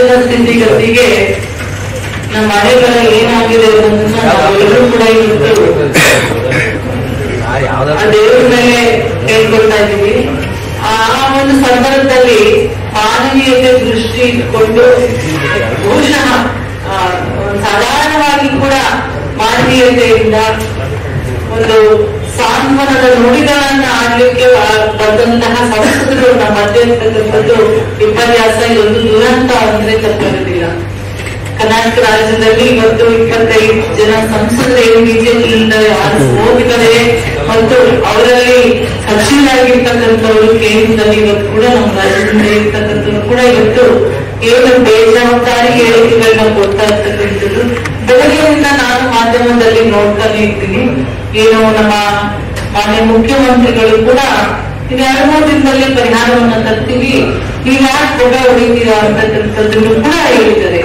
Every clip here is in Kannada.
ರಾಜ್ಯದ ಸ್ಥಿತಿಗತಿಗೆ ನಮ್ಮ ಮನೆ ಬರ ಏನಾಗಿದೆ ಅನ್ನೋದನ್ನ ನಾವೆಲ್ಲರೂ ಕೂಡ ಇವತ್ತು ಆ ದೇವರ ಮೇಲೆ ಹೇಳ್ಕೊಳ್ತಾ ಇದ್ದೀವಿ ಆ ಒಂದು ಸಂದರ್ಭದಲ್ಲಿ ಮಾನವೀಯತೆ ದೃಷ್ಟಿ ಇಟ್ಕೊಂಡು ಬಹುಶಃ ಆ, ಸಾಧಾರಣವಾಗಿ ಕೂಡ ಮಾನವೀಯತೆಯಿಂದ ಒಂದು ಸಾಂತ್ವನದ ನುಡಿಗಳನ್ನ ಆಡ್ಲಿಕ್ಕೆ ಬ- ಬಂದಂತಹ ಸಂಸ್ಕೃತರು ನಮ್ಮ ಮಧ್ಯೆ ಇರ್ತಕ್ಕಂಥದ್ದು ವಿಪರ್ಯಾಸ ಇದೊಂದು ದುರಂತ ಅಂದ್ರೆ ತಪ್ಪಿರೋದಿಲ್ಲ ಕರ್ನಾಟಕ ರಾಜ್ಯದಲ್ಲಿ ಇವತ್ತು ಇಪ್ಪತ್ತೈದು ಜನ ಸಂಸದರು ಏನು ಬಿಜೆಪಿಯಿಂದ ಹೋಗಿದ್ದಾರೆ ಮತ್ತು ಅವರಲ್ಲಿ ಸಚಿವರಾಗಿರ್ತಕ್ಕಂಥವರು ಕೇಂದ್ರದಲ್ಲಿ ಇವತ್ತು ಕೂಡ ನಮ್ಮ ರಾಜ್ಯದಿಂದ ಇರ್ತಕ್ಕಂಥವ್ರು ಕೂಡ ಇವತ್ತು ಏನು ಬೇಜವಾಬ್ದಾರಿ ಹೇಳಿಕೆಗಳನ್ನ ಕೊಡ್ತಾ ಇರ್ತಕ್ಕಂಥದ್ದು ಬೆಳಗ್ಗೆಯಿಂದ ನಾನು ಮಾಧ್ಯಮದಲ್ಲಿ ನೋಡ್ತಾನೆ ಇರ್ತೀನಿ ಏನು ನಮ್ಮ ಮಾನ್ಯ ಮುಖ್ಯಮಂತ್ರಿಗಳು ಕೂಡ ಇನ್ನು ಎರಡು ಮೂರು ದಿನದಲ್ಲಿ ಪರಿಹಾರವನ್ನ ತರ್ತೀವಿ ನೀವು ಯಾಕೆ ಹೊಗೆ ಹೊಡಿತೀರಾ ಅಂತಕ್ಕಂಥದ್ದನ್ನು ಕೂಡ ಹೇಳಿದ್ದಾರೆ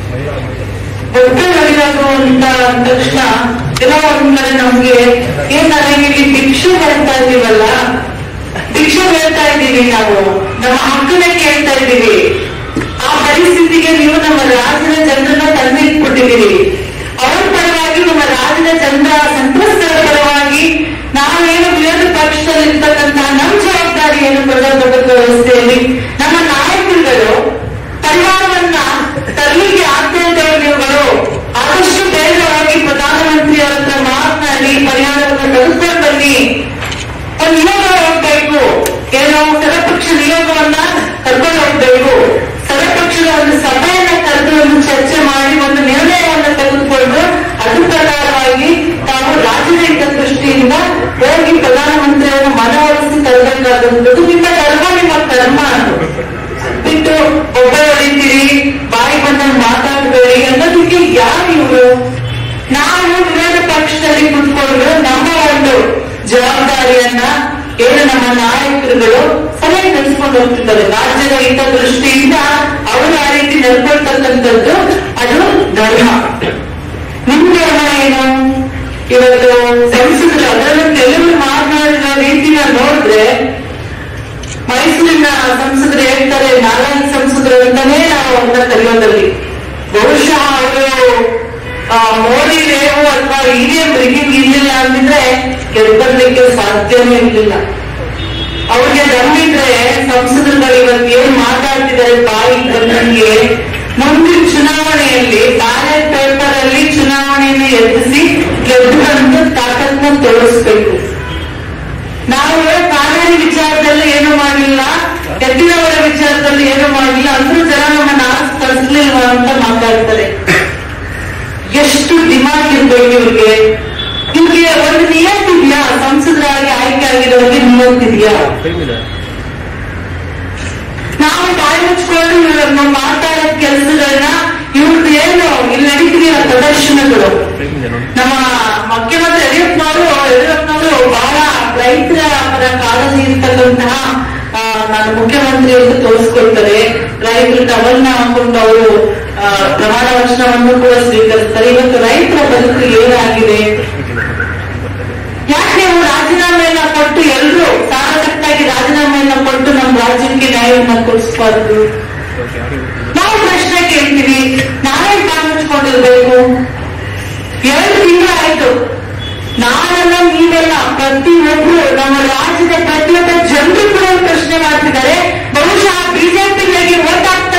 ಹೊಟ್ಟೆ ಹೊಡಿಯೋದು ಅಂತ ಅಂದ ತಕ್ಷಣ ಏನೋ ಒಂದ್ ಕಡೆ ನಮ್ಗೆ ಏನ್ ನನಗೆ ಇಲ್ಲಿ ಭಿಕ್ಷೆ ಹೇಳ್ತಾ ಇದೀವಲ್ಲ ಭಿಕ್ಷೆ ಹೇಳ್ತಾ ಇದ್ದೀವಿ ನಾವು ನಮ್ಮ ಹಕ್ಕನ್ನ ಕೇಳ್ತಾ ಇದ್ದೀವಿ ಆ ಪರಿಸ್ಥಿತಿಗೆ ನೀವು ನಮ್ಮ ರಾಜ್ಯದ ಜನರನ್ನ ತಂದಿಟ್ಬಿಟ್ಟಿದ್ದೀರಿ ಅವರ ಪರವಾಗಿ ನಮ್ಮ ರಾಜ್ಯದ ಜನರ ಸಂತ್ರಸ್ತರ ಪರವಾಗಿ ನಾವೇನು ವಿರೋಧ ಪಕ್ಷದಲ್ಲಿ ಇರ್ತಕ್ಕಂತಹ ನಮ್ಮ ಜವಾಬ್ದಾರಿ ಏನು ಪ್ರಜಾಪ್ರಭುತ್ವ ವ್ಯವಸ್ಥೆಯಲ್ಲಿ ನಮ್ಮ ನಾಯಕರುಗಳು ಪರಿಹಾರವನ್ನ ತರಲಿಕ್ಕೆ ಆಗ್ತಾ ಇದ್ದೇವೆ ನೀವುಗಳು ಆದಷ್ಟು ಬೇಗವಾಗಿ ಪ್ರಧಾನಮಂತ್ರಿ ಅವರ ಹತ್ರ ಮಾತನಾಡಿ ಪರಿಹಾರವನ್ನು ತೆಗೆದುಕೊಂಡು ಬನ್ನಿ ಒಂದು ನಿಯೋಗ ಹೋಗ್ಬೇಕು ಏನೋ ಸರ್ವಪಕ್ಷ ನಿಯೋಗವನ್ನ ಕರ್ಕೊಂಡು ಹೋಗ್ಬೇಕು ಸರ್ವಪಕ್ಷದ ಒಂದು ಸಭೆಯನ್ನ ಕರೆದು ಒಂದು ಚರ್ಚೆ ಮಾಡಿ ಒಂದು ನಿರ್ಣಯವನ್ನ ತೆಗೆದುಕೊಂಡು ಅದ್ರ ಪ್ರಕಾರವಾಗಿ ತಾವು ರಾಜ್ಯದ ಹಿತದೃಷ್ಟಿಯಿಂದ ಹೋಗಿ ಪ್ರಧಾನಮಂತ್ರಿಯನ್ನು ಮನವೊಲಿಸಿ ತರಬೇಕಾದಂಥದ್ದು ನಿಮ್ಮ ಧರ್ಮ ನಿಮ್ಮ ಕರ್ಮ ಅದು ಬಿಟ್ಟು ಒಬ್ಬ ಹೊಡಿತೀರಿ ಬಾಯಿ ಬಂದಂಗ್ ಮಾತಾಡಬೇಡಿ ಅನ್ನೋದಕ್ಕೆ ಯಾರು ಇವರು ನಾವು ವಿರೋಧ ಪಕ್ಷದಲ್ಲಿ ಕುತ್ಕೊಂಡು ನಮ್ಮ ಒಂದು ಜವಾಬ್ದಾರಿಯನ್ನ ಏನು ನಮ್ಮ ನಾಯಕರುಗಳು ಸಲಹೆ ನಡೆಸ್ಕೊಂಡು ಹೋಗ್ತಿದ್ದಾರೆ ರಾಜ್ಯದ ಹಿತದೃಷ್ಟಿಯಿಂದ ಅವರು ಆ ರೀತಿ ನಡ್ಕೊಳ್ತಕ್ಕಂಥದ್ದು ಅದು ಧರ್ಮ ನಿಮ್ ಧರ್ಮ ಏನು ಇವತ್ತು ಸಂಸದರು ಅದರಲ್ಲೂ ಕೆಲವರು ಮಾತನಾಡಿದ ರೀತಿನ ನೋಡಿದ್ರೆ ಮೈಸೂರಿನ ಸಂಸದರು ಹೇಳ್ತಾರೆ ನಾರಾಯಣ ಸಂಸದರು ಅಂತಾನೆ ನಾವು ಅವ್ರನ್ನ ಕರೆಯೋದಲ್ಲಿ ಬಹುಶಃ ಅವರು ಮೋದಿ ರೇವು ಅಥವಾ ಇವಿಎಂ ರಿಗಿಂಗ್ ಇರ್ಲಿಲ್ಲ ಅಂದಿದ್ರೆ ಗೆದ್ದರ್ಲಿಕ್ಕೆ ಸಾಧ್ಯನೇ ಇರ್ಲಿಲ್ಲ ಅವ್ರಿಗೆ ದಮ್ಮಿದ್ರೆ ಸಂಸದರುಗಳು ಇವತ್ತು ಏನ್ ಮಾತಾಡ್ತಿದ್ದಾರೆ ಬಾಯಿ ಬಂದಂಗೆ ಮುಂದಿನ ಚುನಾವಣೆಯಲ್ಲಿ ಬ್ಯಾಲೆಟ್ ಪೇಪರ್ ಅಲ್ಲಿ ಚುನಾವಣೆಯನ್ನು ಎದುರಿಸಿ ಗೆದ್ದು ತಾಕತ್ನ ತೋರಿಸ್ಬೇಕು ನಾವು ಕಾವೇರಿ ವಿಚಾರದಲ್ಲಿ ಏನು ಮಾಡಿಲ್ಲ ಎತ್ತಿನವರ ವಿಚಾರದಲ್ಲಿ ಏನು ಮಾಡಿಲ್ಲ ಅಂದ್ರೂ ಜನ ನಮ್ಮನ್ನ ಆರಿಸಿ ಕಳಿಸ್ಲಿಲ್ವ ಅಂತ ಮಾತಾಡ್ತಾರೆ ಎಷ್ಟು ದಿಮಾಗ್ ಇರ್ಬೇಕು ಇವ್ರಿಗೆ ಇವ್ರಿಗೆ ಒಂದು ನಿಯತ್ತಿದ್ಯಾ ಸಂಸದರಾಗಿ ಆಯ್ಕೆ ಆಗಿರೋರಿಗೆ ನಿಯತ್ತಿದ್ಯಾ ನಾವು ಬಾಯಿ ಮುಚ್ಕೊಂಡು ಇವ್ರನ್ನ ಮಾತಾಡೋ ಕೆಲಸಗಳನ್ನ ಇವ್ರದ್ದು ಏನು ಇಲ್ಲಿ ನಡೀತಿದೆಯಲ್ಲ ಪ್ರದರ್ಶನಗಳು ನಮ್ಮ ಮುಖ್ಯಮಂತ್ರಿ ಯಡಿಯೂರಪ್ಪನವರು ಯಡಿಯೂರಪ್ಪನವರು ಬಹಳ ರೈತರ ಪರ ಕಾಳಜಿ ಇರ್ತಕ್ಕಂತಹ ಆ, ನಾನು ಮುಖ್ಯಮಂತ್ರಿ ಎಂದು ತೋರಿಸ್ಕೊಳ್ತಾರೆ ರೈತರು ಟವಲ್ನ ಹಾಕೊಂಡು ಅವರು ಆ, ಪ್ರಮಾಣ ವಚನವನ್ನು ಕೂಡ ಸ್ವೀಕರಿಸ್ತಾರೆ ಇವತ್ತು ರೈತರ ಬದುಕು ಏನಾಗಿದೆ ಯಾಕೆ ನೀವು ರಾಜೀನಾಮೆಯನ್ನ ಕೊಟ್ಟು ಎಲ್ಲರೂ ಸಾರಕಟ್ಟಾಗಿ ರಾಜೀನಾಮೆಯನ್ನ ಕೊಟ್ಟು ನಮ್ಮ ರಾಜ್ಯಕ್ಕೆ ನ್ಯಾಯವನ್ನ ಕೊಡಿಸಬಾರದು ನಾವು ಪ್ರಶ್ನೆ ಕೇಳ್ತೀವಿ ನಾವೇ ಕಾಣಿಸ್ಕೊಂಡಿರ್ಬೇಕು ಎರಡು ತಿಂಗಳಾಯ್ತು ನಾವೆಲ್ಲ ನೀವೆಲ್ಲ ಪ್ರತಿಯೊಬ್ರು ನಮ್ಮ ರಾಜ್ಯದ ಪ್ರತಿಯೊಬ್ಬ ಜನರು ಕೂಡ ಪ್ರಶ್ನೆ ಮಾಡ್ತಿದ್ದಾರೆ ಬಹುಶಃ ಬಿಜೆಪಿಗಳಿಗೆ ಓಟ್ ಹಾಕ್ತಾ